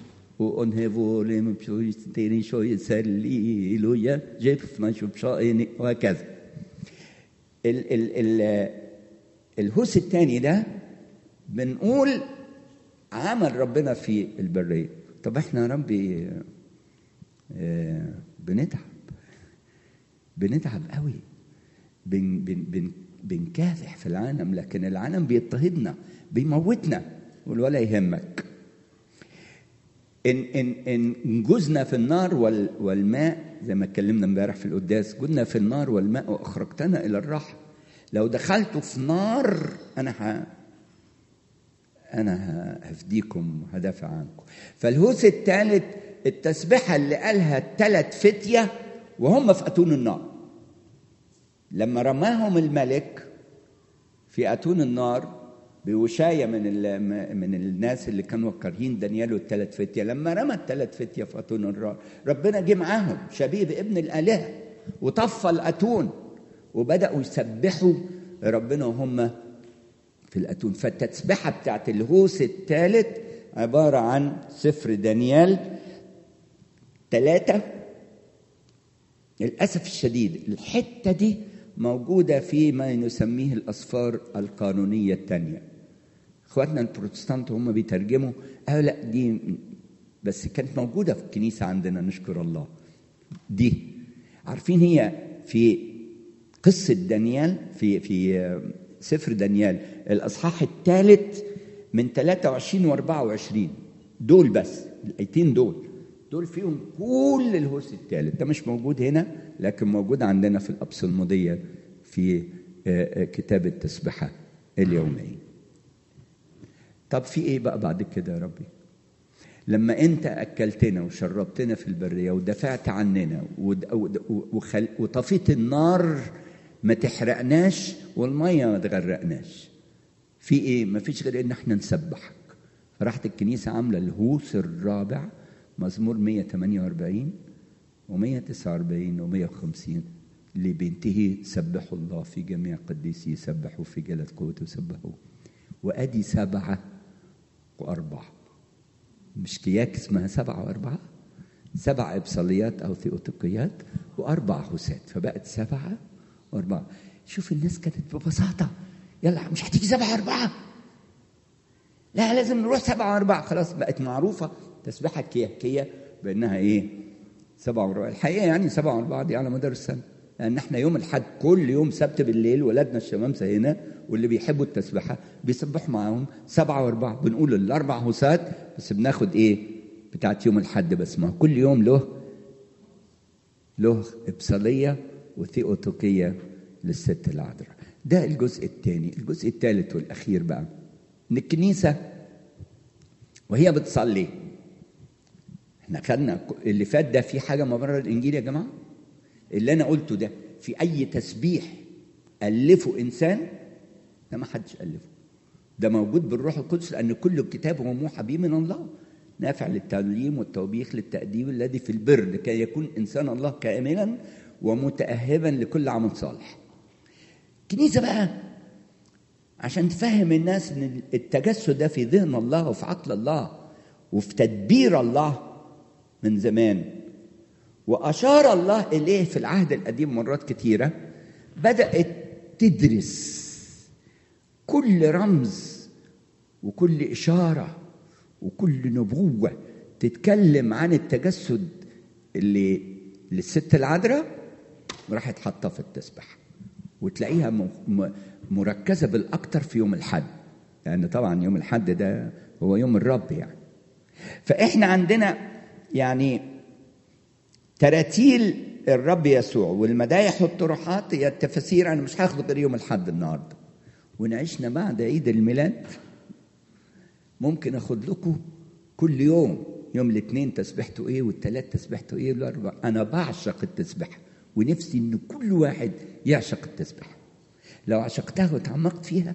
Speaker 1: وهكذا ال ال ال الهوس الثاني ده بنقول عمل ربنا في البرية طب احنا يا ربي اه بنتعب بنتعب قوي بن بن بن بنكافح في العالم لكن العالم بيضطهدنا بيموتنا ولا يهمك إن إن إن جزنا في النار وال والماء زي ما اتكلمنا امبارح في القداس جزنا في النار والماء واخرجتنا الى الراحه لو دخلتوا في نار انا ه... انا هفديكم هدافع عنكم فالهوس الثالث التسبيحه اللي قالها الثلاث فتيه وهم في اتون النار لما رماهم الملك في اتون النار بوشايه من من الناس اللي كانوا كارهين دانيال والثلاث فتيه لما رمى الثلاث فتيه في اتون النار ربنا جه معاهم شبيه بابن الالهه وطفى الاتون وبداوا يسبحوا ربنا وهم في الاتون فالتسبيحه بتاعت الهوس الثالث عباره عن سفر دانيال ثلاثه للاسف الشديد الحته دي موجوده في ما نسميه الاسفار القانونيه الثانيه اخواتنا البروتستانت هم بيترجموا قالوا لا دي بس كانت موجوده في الكنيسه عندنا نشكر الله دي عارفين هي في قصه دانيال في في سفر دانيال الاصحاح الثالث من 23 و 24 دول بس الايتين دول دول فيهم كل الهوس الثالث ده مش موجود هنا لكن موجود عندنا في الابصلموديه في كتاب التسبحه اليوميه طب في ايه بقى بعد كده يا ربي لما انت اكلتنا وشربتنا في البريه ودفعت عننا وخل... وطفيت النار ما تحرقناش والميه ما تغرقناش في ايه ما فيش غير ان احنا نسبحك فراحت الكنيسه عامله الهوس الرابع مزمور 148 و149 و150 اللي بينتهي سبحوا الله في جميع قديسيه سبحوا في جلد قوته سبحوا وادي سبعه واربعه مش كياك اسمها سبعه واربعه سبع ابصاليات او ثيوتيقيات واربع هوسات فبقت سبعه واربعه شوف الناس كانت ببساطه يلا مش هتيجي سبعه واربعه لا لازم نروح سبعه واربعه خلاص بقت معروفه تسبيحه كياكيه بانها ايه سبعه واربعه الحقيقه يعني سبعه واربعه دي على مدار السنه لان احنا يوم الحد كل يوم سبت بالليل ولادنا الشمامسه هنا واللي بيحبوا التسبيحه بيسبحوا معاهم سبعه واربعه بنقول الاربع هوسات بس بناخد ايه بتاعت يوم الحد بس ما كل يوم له له ابصاليه وثيوتوكيه للست العذراء ده الجزء الثاني الجزء الثالث والاخير بقى ان الكنيسه وهي بتصلي احنا خدنا اللي فات ده في حاجه ما بره الانجيل يا جماعه اللي انا قلته ده في اي تسبيح الفه انسان ده ما حدش الفه ده موجود بالروح القدس لان كل الكتاب هو موحى به من الله نافع للتعليم والتوبيخ للتأديب الذي في البر لكي يكون إنسان الله كاملا ومتأهبا لكل عمل صالح الكنيسة بقى عشان تفهم الناس ان التجسد ده في ذهن الله وفي عقل الله وفي تدبير الله من زمان واشار الله اليه في العهد القديم مرات كثيره بدات تدرس كل رمز وكل اشاره وكل نبوه تتكلم عن التجسد اللي للست العذراء وراحت حاطه في التسبح وتلاقيها مركزه بالاكثر في يوم الحد لان طبعا يوم الحد ده هو يوم الرب يعني فاحنا عندنا يعني تراتيل الرب يسوع والمدايح والطروحات هي التفاسير انا مش هاخد غير يوم الحد النهارده ونعيشنا بعد عيد الميلاد ممكن اخد لكم كل يوم يوم الاثنين تسبيحته ايه والثلاث تسبيحته ايه والاربع انا بعشق التسبيحه ونفسي ان كل واحد يعشق التسبيحه لو عشقتها وتعمقت فيها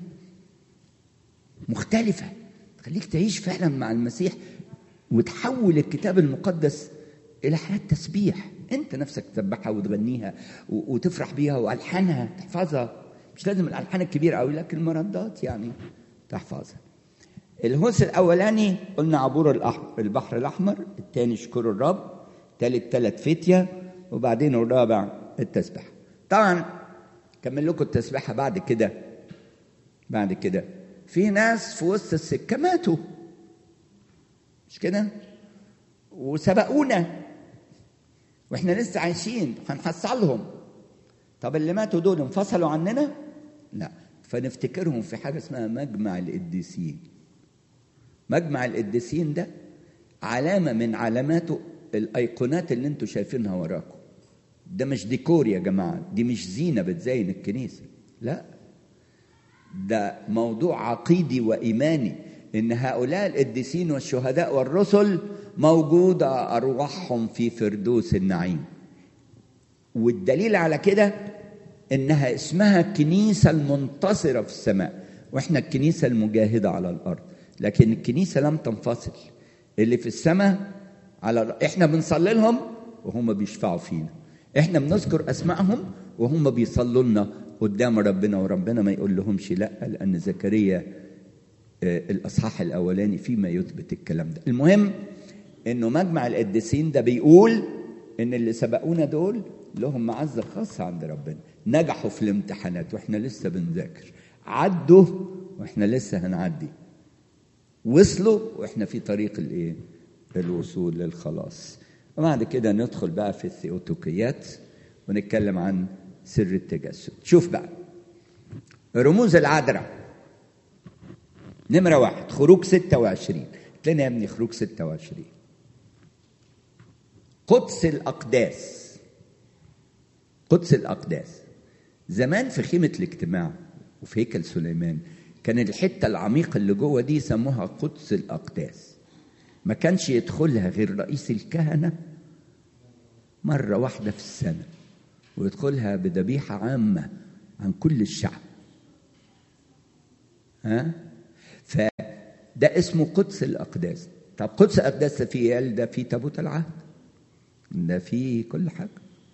Speaker 1: مختلفه تخليك تعيش فعلا مع المسيح وتحول الكتاب المقدس الى حياه تسبيح انت نفسك تسبحها وتغنيها وتفرح بيها والحانها تحفظها مش لازم الالحان الكبيره قوي لكن المردات يعني تحفظها الهوس الاولاني قلنا عبور البحر الاحمر الثاني شكر الرب ثالث ثلاث فتيه وبعدين الرابع التسبيح طبعا كمل لكم التسبيحه بعد كده بعد كده في ناس في وسط السكه ماتوا مش كده وسبقونا واحنا لسه عايشين هنحصلهم طب اللي ماتوا دول انفصلوا عننا لا فنفتكرهم في حاجه اسمها مجمع القديسين مجمع القديسين ده علامه من علاماته الايقونات اللي انتم شايفينها وراكم ده مش ديكور يا جماعه دي مش زينه بتزين الكنيسه لا ده موضوع عقيدي وايماني ان هؤلاء القديسين والشهداء والرسل موجوده ارواحهم في فردوس النعيم والدليل على كده انها اسمها الكنيسه المنتصره في السماء واحنا الكنيسه المجاهده على الارض لكن الكنيسه لم تنفصل اللي في السماء على الأرض. احنا بنصلي لهم وهم بيشفعوا فينا احنا بنذكر اسمائهم وهم بيصلوا لنا قدام ربنا وربنا ما يقول لهمش لا لان زكريا آه، الاصحاح الاولاني فيما يثبت الكلام ده المهم انه مجمع القديسين ده بيقول ان اللي سبقونا دول لهم معزه خاصه عند ربنا نجحوا في الامتحانات واحنا لسه بنذاكر عدوا واحنا لسه هنعدي وصلوا واحنا في طريق الايه الوصول للخلاص وبعد كده ندخل بقى في الثيوتوكيات ونتكلم عن سر التجسد شوف بقى رموز العذراء نمرة واحد خروج 26 تلاقينا يا ابني خروج 26 قدس الأقداس قدس الأقداس زمان في خيمة الاجتماع وفي هيكل سليمان كان الحتة العميقة اللي جوه دي سموها قدس الأقداس ما كانش يدخلها غير رئيس الكهنة مرة واحدة في السنة ويدخلها بذبيحة عامة عن كل الشعب ها فده اسمه قدس الأقداس طب قدس الأقداس ده فيه إيه؟ ده فيه تابوت العهد ده فيه كل حاجة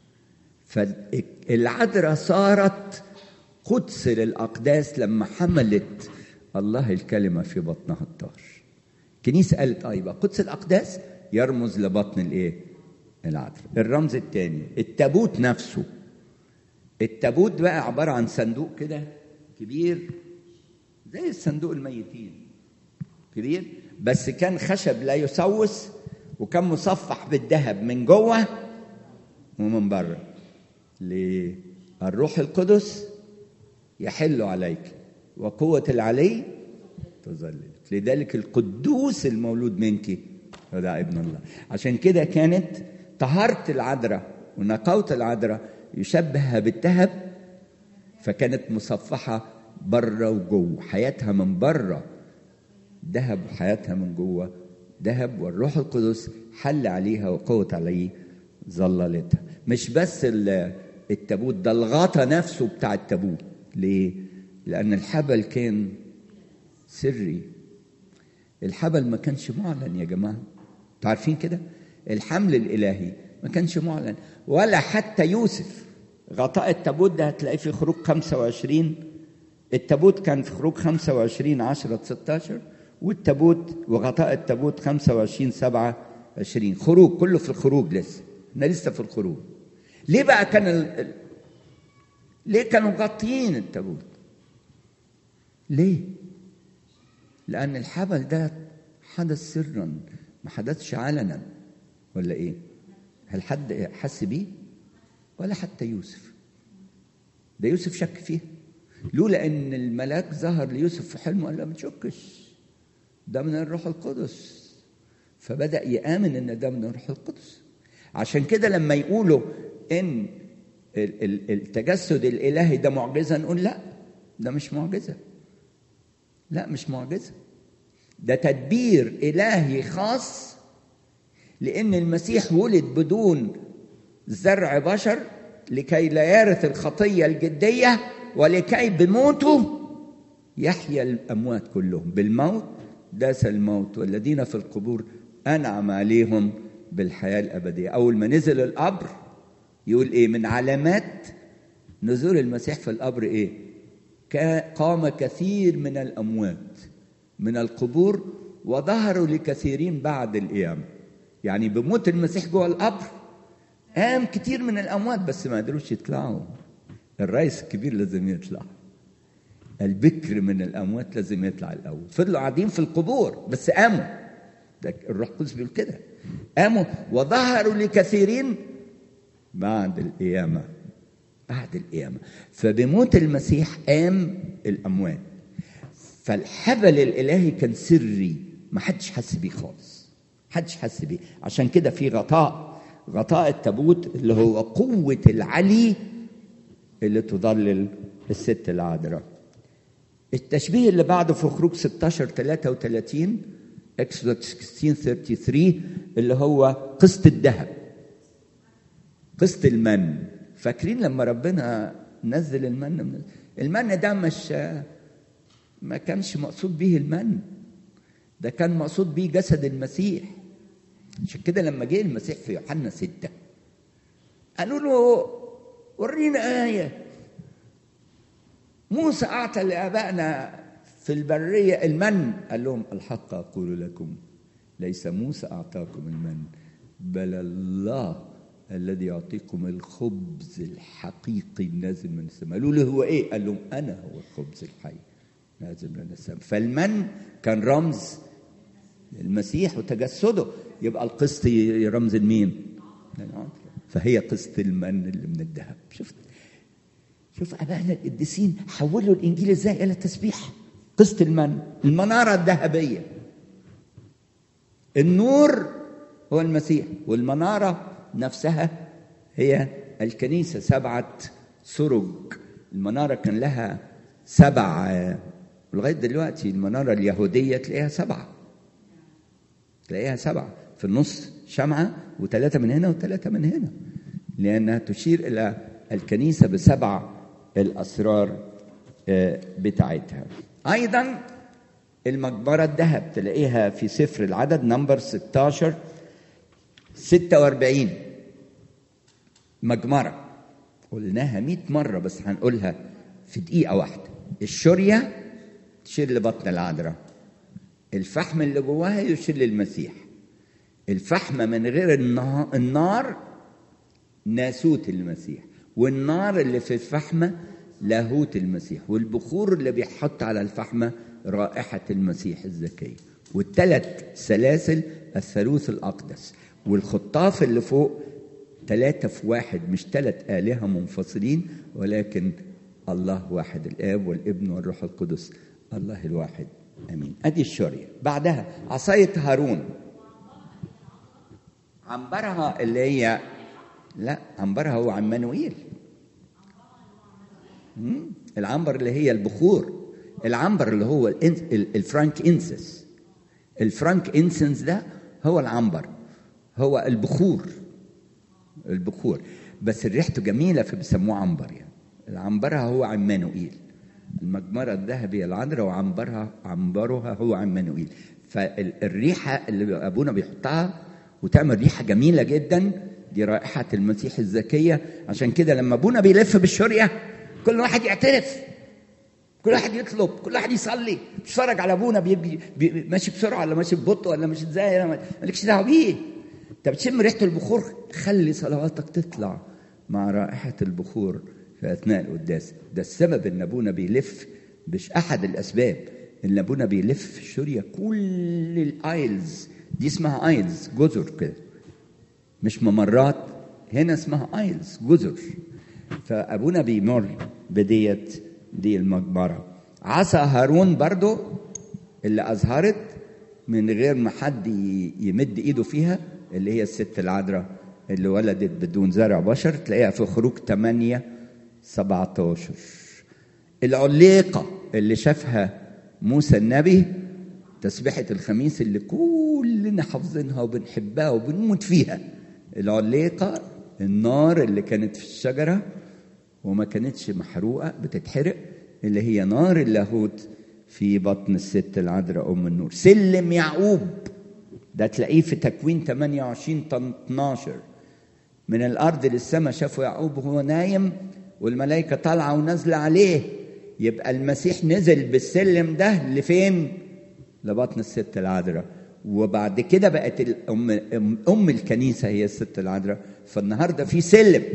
Speaker 1: فالعذراء صارت قدس للأقداس لما حملت الله الكلمة في بطنها الطاهر الكنيسة قالت اه يبقى قدس الأقداس يرمز لبطن الإيه؟ العذراء الرمز الثاني التابوت نفسه التابوت بقى عبارة عن صندوق كده كبير زي الصندوق الميتين كبير بس كان خشب لا يسوس وكان مصفح بالذهب من جوه ومن بره ليه؟ الروح القدس يحل عليك وقوة العلي تظللك لذلك القدوس المولود منك هذا ابن الله عشان كده كانت طهارة العذراء ونقاوة العذراء يشبهها بالذهب فكانت مصفحة بره وجوه حياتها من بره ذهب وحياتها من جوه ذهب والروح القدس حل عليها وقوة عليه ظللتها مش بس التابوت ده الغطا نفسه بتاع التابوت ليه؟ لأن الحبل كان سري الحبل ما كانش معلن يا جماعة انتوا عارفين كده الحمل الإلهي ما كانش معلن ولا حتى يوسف غطاء التابوت ده هتلاقيه في خروج 25 التابوت كان في خروج 25 10 16 والتابوت وغطاء التابوت 25 27 خروج كله في الخروج لسه احنا لسه في الخروج ليه بقى كان ال... ليه كانوا مغطيين التابوت ليه لان الحبل ده حدث سرا ما حدثش علنا ولا ايه هل حد حس بيه ولا حتى يوسف ده يوسف شك فيه لولا ان الملاك ظهر ليوسف في حلمه قال له ما تشكش ده من الروح القدس فبدا يامن ان ده من الروح القدس عشان كده لما يقولوا ان التجسد الالهي ده معجزه نقول لا ده مش معجزه لا مش معجزه ده تدبير الهي خاص لان المسيح ولد بدون زرع بشر لكي لا يرث الخطيه الجديه ولكي بموته يحيا الاموات كلهم بالموت داس الموت والذين في القبور انعم عليهم بالحياه الابديه اول ما نزل القبر يقول ايه من علامات نزول المسيح في القبر ايه قام كثير من الاموات من القبور وظهروا لكثيرين بعد القيامه يعني بموت المسيح جوه القبر قام كتير من الاموات بس ما قدروش يطلعوا الرئيس الكبير لازم يطلع البكر من الاموات لازم يطلع الاول فضلوا قاعدين في القبور بس قاموا ده الروح القدس بيقول كده قاموا وظهروا لكثيرين بعد القيامه بعد القيامه فبموت المسيح قام الاموات فالحبل الالهي كان سري ما حدش حس بيه خالص حدش حس بيه عشان كده في غطاء غطاء التابوت اللي هو قوه العلي اللي تضلل الست العذراء التشبيه اللي بعده في خروج 16 33 اكسودس 16 33 اللي هو قسط الذهب قسط المن فاكرين لما ربنا نزل المن من المن ده مش ما كانش مقصود به المن ده كان مقصود به جسد المسيح عشان كده لما جه المسيح في يوحنا ستة قالوا له ورينا آية موسى أعطى لآبائنا في البرية المن قال لهم الحق أقول لكم ليس موسى أعطاكم المن بل الله الذي يعطيكم الخبز الحقيقي النازل من السماء قالوا له هو ايه قال لهم انا هو الخبز الحي نازل من السماء فالمن كان رمز للمسيح وتجسده يبقى القسط رمز لمين فهي قسط المن اللي من الذهب شفت شوف ابائنا القديسين حولوا الانجيل ازاي الى تسبيح قسط المن المناره الذهبيه النور هو المسيح والمناره نفسها هي الكنيسة سبعة سرج المنارة كان لها سبع لغاية دلوقتي المنارة اليهودية تلاقيها سبعة تلاقيها سبعة في النص شمعة وثلاثة من هنا وثلاثة من هنا لأنها تشير إلى الكنيسة بسبع الأسرار بتاعتها أيضا المقبرة الذهب تلاقيها في سفر العدد نمبر 16 46 مجمرة قلناها 100 مرة بس هنقولها في دقيقة واحدة الشرية تشير لبطن العذراء الفحم اللي جواها يشير للمسيح الفحم من غير النار ناسوت المسيح والنار اللي في الفحمة لاهوت المسيح والبخور اللي بيحط على الفحمة رائحة المسيح الزكية والثلاث سلاسل الثالوث الأقدس والخطاف اللي فوق ثلاثة في واحد مش ثلاث آلهة منفصلين ولكن الله واحد الآب والابن والروح القدس الله الواحد أمين أدي الشرية بعدها عصاية هارون عنبرها اللي هي لا عنبرها هو عمانوئيل العنبر اللي هي البخور العنبر اللي هو الفرانك انسس الفرانك انسنس ده هو العنبر هو البخور البخور بس ريحته جميلة فبيسموه عنبر يعني العنبرها هو عمانوئيل المجمرة الذهبية العذراء وعنبرها عنبرها هو عمانوئيل فالريحة اللي أبونا بيحطها وتعمل ريحة جميلة جدا دي رائحة المسيح الزكية عشان كده لما أبونا بيلف بالشرية كل واحد يعترف كل واحد يطلب كل واحد يصلي بيتفرج على ابونا بيبقى بي ماشي بسرعه ولا ماشي ببطء ولا ماشي ازاي مالكش دعوه بيه انت بتشم ريحه البخور خلي صلواتك تطلع مع رائحه البخور في اثناء القداس ده السبب ان ابونا بيلف مش احد الاسباب ان ابونا بيلف في الشوريه كل الايلز دي اسمها ايلز جزر كده مش ممرات هنا اسمها ايلز جزر فابونا بيمر بديت دي المقبره عصا هارون برضو اللي اظهرت من غير ما حد يمد ايده فيها اللي هي الست العذراء اللي ولدت بدون زرع بشر تلاقيها في خروج 8 17 العليقه اللي شافها موسى النبي تسبيحة الخميس اللي كلنا حافظينها وبنحبها وبنموت فيها العليقة النار اللي كانت في الشجرة وما كانتش محروقة بتتحرق اللي هي نار اللاهوت في بطن الست العذراء أم النور سلم يعقوب ده تلاقيه في تكوين 28 12 من الأرض للسماء شافوا يعقوب وهو نايم والملائكة طالعة ونازلة عليه يبقى المسيح نزل بالسلم ده لفين؟ لبطن الست العذراء وبعد كده بقت الأم أم الكنيسة هي الست العذراء فالنهاردة في سلم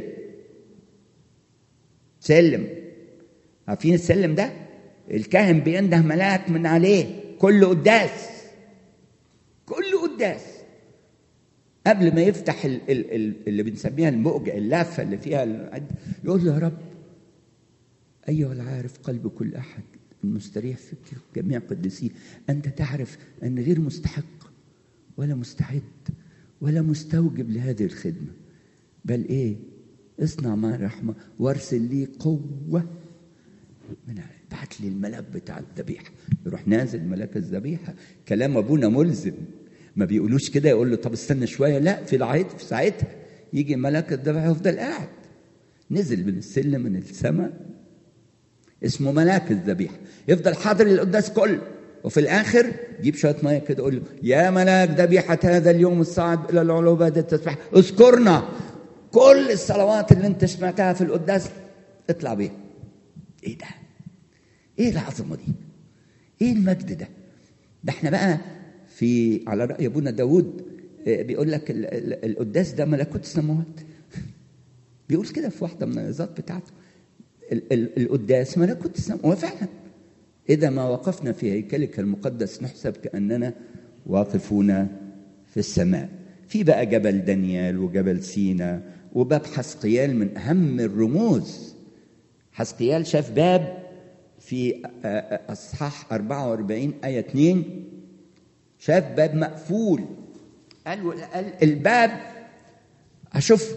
Speaker 1: سلم عارفين السلم ده الكاهن بينده ملاك من عليه كل قداس كل قداس قبل ما يفتح ال ال ال اللي بنسميها المؤجة اللافة اللي فيها يقول له يا رب أيها العارف قلب كل أحد المستريح في جميع قدسيه أنت تعرف أن غير مستحق ولا مستعد ولا مستوجب لهذه الخدمة بل إيه اصنع معي رحمة وارسل لي قوة من بعت لي الملاك بتاع الذبيحة يروح نازل ملاك الذبيحة كلام أبونا ملزم ما بيقولوش كده يقول له طب استنى شوية لا في العيد في ساعتها يجي ملاك الذبيحة يفضل قاعد نزل من السلم من السماء اسمه ملاك الذبيحة يفضل حاضر القداس كله وفي الآخر جيب شوية مية كده قول له يا ملاك ذبيحة هذا اليوم الصاعد إلى العلو بعد التسبيح اذكرنا كل الصلوات اللي انت سمعتها في القداس اطلع بيها ايه ده ايه العظمه دي ايه المجد ده ده احنا بقى في على راي ابونا داود بيقول لك القداس ده ملكوت السماوات بيقول كده في واحده من العظات بتاعته القداس ملكوت السماوات هو فعلا اذا ما وقفنا في هيكلك المقدس نحسب كاننا واقفون في السماء في بقى جبل دانيال وجبل سينا وباب حسقيال من اهم الرموز حسقيال شاف باب في اصحاح 44 ايه 2 شاف باب مقفول قال الباب اشوف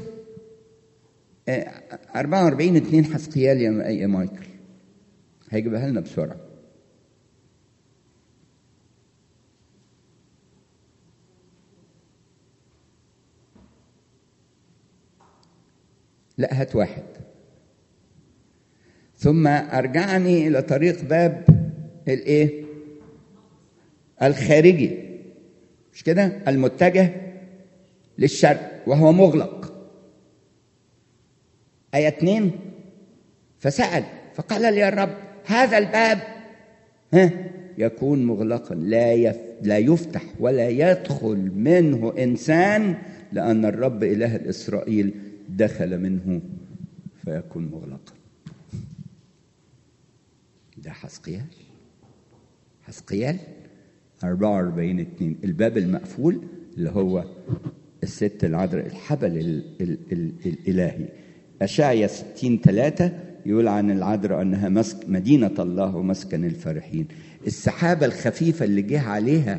Speaker 1: 44 2 حسقيال يا مايكل هيجيبها لنا بسرعه لا هات واحد ثم أرجعني إلى طريق باب الإيه؟ الخارجي مش كده؟ المتجه للشرق وهو مغلق آية اتنين فسأل فقال لي الرب هذا الباب ها يكون مغلقا لا يف لا يفتح ولا يدخل منه إنسان لأن الرب إله الإسرائيل دخل منه فيكون مغلقا ده حسقيال حسقيال 44 2 الباب المقفول اللي هو الست العذراء الحبل ال ال ال الإلهي أشعيا 60 3 يقول عن العذراء أنها مسك مدينة الله ومسكن الفرحين السحابة الخفيفة اللي جه عليها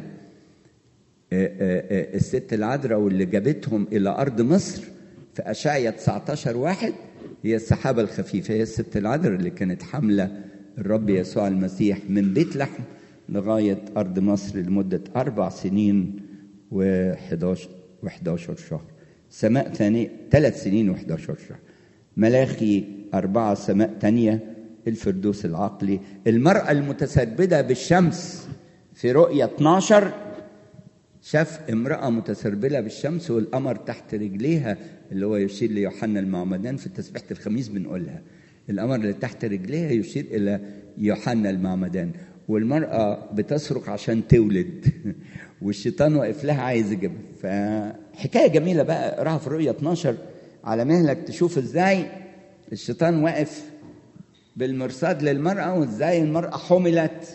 Speaker 1: الست العذراء واللي جابتهم إلى أرض مصر في أشعيا 19 واحد هي السحابة الخفيفة هي الست العذراء اللي كانت حاملة الرب يسوع المسيح من بيت لحم لغاية أرض مصر لمدة أربع سنين و11 و11 شهر سماء ثانية ثلاث سنين و11 شهر ملاخي أربعة سماء تانية الفردوس العقلي المرأة المتسربدة بالشمس في رؤية 12 شاف امرأة متسربلة بالشمس والقمر تحت رجليها اللي هو يشير ليوحنا المعمدان في تسبيحة الخميس بنقولها القمر اللي تحت رجليها يشير إلى يوحنا المعمدان والمرأة بتصرخ عشان تولد والشيطان واقف لها عايز يجيبها فحكاية جميلة بقى اقراها في رؤية 12 على مهلك تشوف ازاي الشيطان واقف بالمرصاد للمرأة وازاي المرأة حملت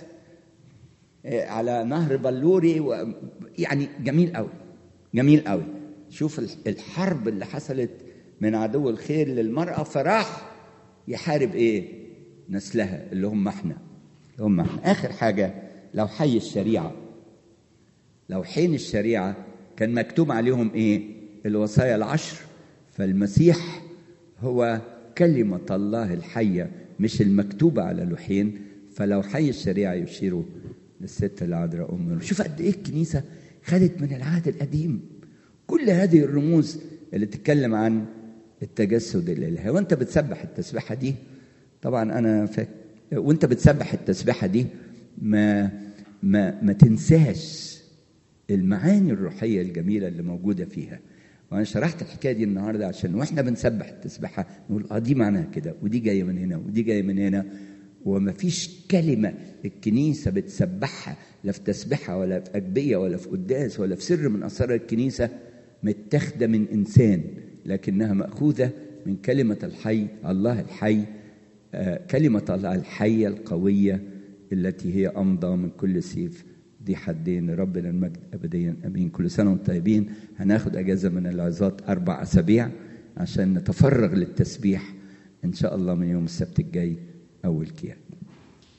Speaker 1: على نهر بلوري و... يعني جميل قوي جميل قوي شوف الحرب اللي حصلت من عدو الخير للمرأة فراح يحارب ايه نسلها اللي هم احنا اللي هم احنا اخر حاجة لو حي الشريعة لو حين الشريعة كان مكتوب عليهم ايه الوصايا العشر فالمسيح هو كلمة الله الحية مش المكتوبة على لوحين فلو حي الشريعة يشيروا للست العذراء أم شوف قد إيه الكنيسة خدت من العهد القديم كل هذه الرموز اللي تتكلم عن التجسد الإلهي وأنت بتسبح التسبيحة دي طبعا أنا فاكر وأنت بتسبح التسبيحة دي ما ما ما تنساش المعاني الروحية الجميلة اللي موجودة فيها وانا شرحت الحكايه دي النهارده عشان واحنا بنسبح التسبيحه نقول اه دي معناها كده ودي جايه من هنا ودي جايه من هنا وما فيش كلمه الكنيسه بتسبحها لا في تسبيحه ولا في اجبيه ولا في قداس ولا في سر من اسرار الكنيسه متاخده من انسان لكنها ماخوذه من كلمه الحي الله الحي آه كلمه الله الحيه القويه التي هي امضى من كل سيف دي حدين ربنا المجد ابديا امين كل سنه وانتم طيبين هناخد اجازه من العظات اربع اسابيع عشان نتفرغ للتسبيح ان شاء الله من يوم السبت الجاي اول كيان